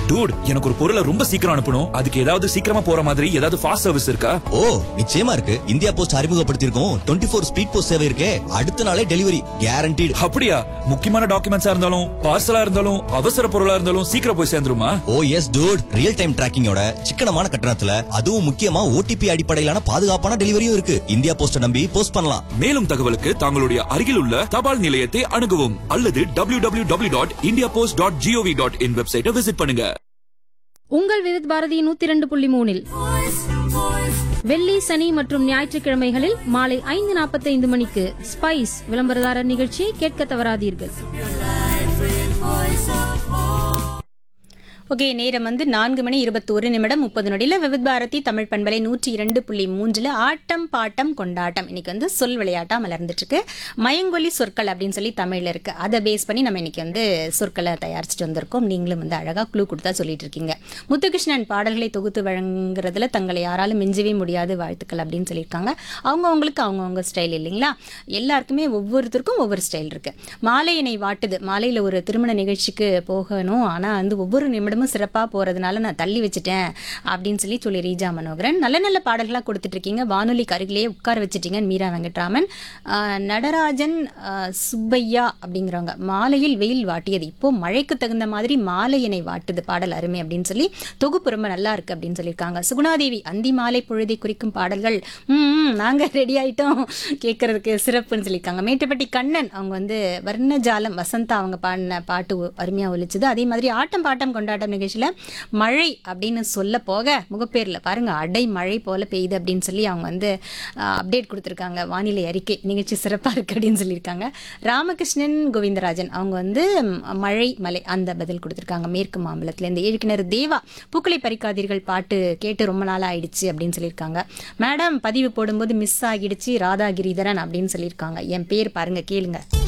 dude எனக்கு ஒரு பொருளை ரொம்ப சீக்கிரம் அனுப்பணும் அதுக்கு ஏதாவது சீக்கிரமா போற மாதிரி ஏதாவது ஃபாஸ்ட் சர்வீஸ் இருக்கா ஓ நிச்சயமா இருக்கு இந்தியா போஸ்ட் அறிமுகப்படுத்தியிருக்கோம் டுவெண்ட்டி ஃபோர் ஸ்பீட் போஸ்ட் சேவை இருக்கே அடுத்த நாளே டெலிவரி கேரண்டீடு அப்படியா முக்கியமான டாக்குமெண்ட்ஸா இருந்தாலும் பார்சலா இருந்தாலும் அவசர பொருளா இருந்தாலும் சீக்கிரம் போய் சேர்ந்துருமா oh yes dude real time டிராக்கிங்கோட சிக்கனமான கட்டணத்துல அதுவும் முக்கியமா ஓடிபி அடிப்படையிலான பாதுகாப்பான டெலிவரியும் இருக்கு இந்தியா போஸ்ட நம்பி போஸ்ட் பண்ணலாம் மேலும் தகவலுக்கு தங்களுடைய அருகில் உள்ள தபால் நிலையத்தை அணுகவும் அல்லது W W W dot India post dot GOV dot in வெப்சைட்டை விசிட் பண்ணுங்க உங்கள் விருத் பாரதி நூத்தி இரண்டு புள்ளி மூணில் வெள்ளி சனி மற்றும் ஞாயிற்றுக்கிழமைகளில் மாலை ஐந்து நாற்பத்தைந்து மணிக்கு ஸ்பைஸ் விளம்பரதாரர் நிகழ்ச்சியை கேட்க தவறாதீர்கள் ஓகே நேரம் வந்து நான்கு மணி இருபத்தோரு நிமிடம் முப்பது நொடியில் விவித் பாரதி தமிழ் பண்பலை நூற்றி இரண்டு புள்ளி மூன்றில் ஆட்டம் பாட்டம் கொண்டாட்டம் இன்னைக்கு வந்து சொல் விளையாட்டா மலர்ந்துட்டு இருக்கு மயங்கொலி சொற்கள் அப்படின்னு சொல்லி தமிழில் இருக்கு அதை பேஸ் பண்ணி நம்ம இன்னைக்கு வந்து சொற்களை தயாரிச்சுட்டு வந்திருக்கோம் நீங்களும் வந்து அழகாக க்ளூ கொடுத்தா சொல்லிட்டு இருக்கீங்க முத்துகிருஷ்ணன் பாடல்களை தொகுத்து வழங்குறதுல தங்களை யாராலும் மிஞ்சவே முடியாது வாழ்த்துக்கள் அப்படின்னு சொல்லியிருக்காங்க அவங்கவுங்களுக்கு அவங்கவுங்க ஸ்டைல் இல்லைங்களா எல்லாருக்குமே ஒவ்வொருத்தருக்கும் ஒவ்வொரு ஸ்டைல் இருக்கு மாலையினை வாட்டுது மாலையில் ஒரு திருமண நிகழ்ச்சிக்கு போகணும் ஆனால் வந்து ஒவ்வொரு நிமிடமும் சிறப்பாக போகிறதுனால நான் தள்ளி வச்சுட்டேன் அப்படின்னு சொல்லி சொல்லி ரீஜா மனோகரன் நல்ல நல்ல பாடல்களாக கொடுத்துட்டு இருக்கீங்க வானொலிக்கு அருகிலேயே உட்கார வச்சுட்டீங்க மீரா வெங்கட்ராமன் ஆஹ் நடராஜன் ஆஹ் சுப்பையா அப்படிங்கிறவங்க மாலையில் வெயில் வாட்டியது இப்போ மழைக்கு தகுந்த மாதிரி மாலையினை வாட்டுது பாடல் அருமை அப்படின்னு சொல்லி தொகுப்பு ரொம்ப நல்லா இருக்கு அப்படின்னு சொல்லியிருக்காங்க சுகுணாதேவி அந்தி மாலை பொழுதை குறிக்கும் பாடல்கள் ம் நாங்கள் ரெடி ஆயிட்டோம் கேட்கறதுக்கு சிறப்புன்னு சொல்லியிருக்காங்க மேட்டுப்பட்டி கண்ணன் அவங்க வந்து வர்ணஜாலம் வசந்தா அவங்க பாடின பாட்டு ஒ- அருமையா ஒலிச்சுது அதே மாதிரி ஆட்டம் பாட்டம் கொண்டாட்டம் நிகழ்ச்சியில் மழை அப்படின்னு சொல்ல போக முகப்பேரில் பாருங்க அடை மழை போல பெய்யுது அப்படின்னு சொல்லி அவங்க வந்து அப்டேட் கொடுத்துருக்காங்க வானிலை அறிக்கை நிகழ்ச்சி சிறப்பாக இருக்கு அப்படின்னு சொல்லியிருக்காங்க ராமகிருஷ்ணன் கோவிந்தராஜன் அவங்க வந்து ம், மழை மலை அந்த பதில் கொடுத்துருக்காங்க மேற்கு மாம்பலத்தில் இந்த ஏழுக்கிணறு தேவா பூக்களை பறிக்காதீர்கள் பாட்டு கேட்டு ரொம்ப நாள் ஆயிடுச்சு அப்படின்னு சொல்லியிருக்காங்க மேடம் பதிவு போடும்போது மிஸ் ஆகிடுச்சு ராதா கிரிதரன் அப்படின்னு சொல்லியிருக்காங்க என் பேர் பாருங்க கேளுங்க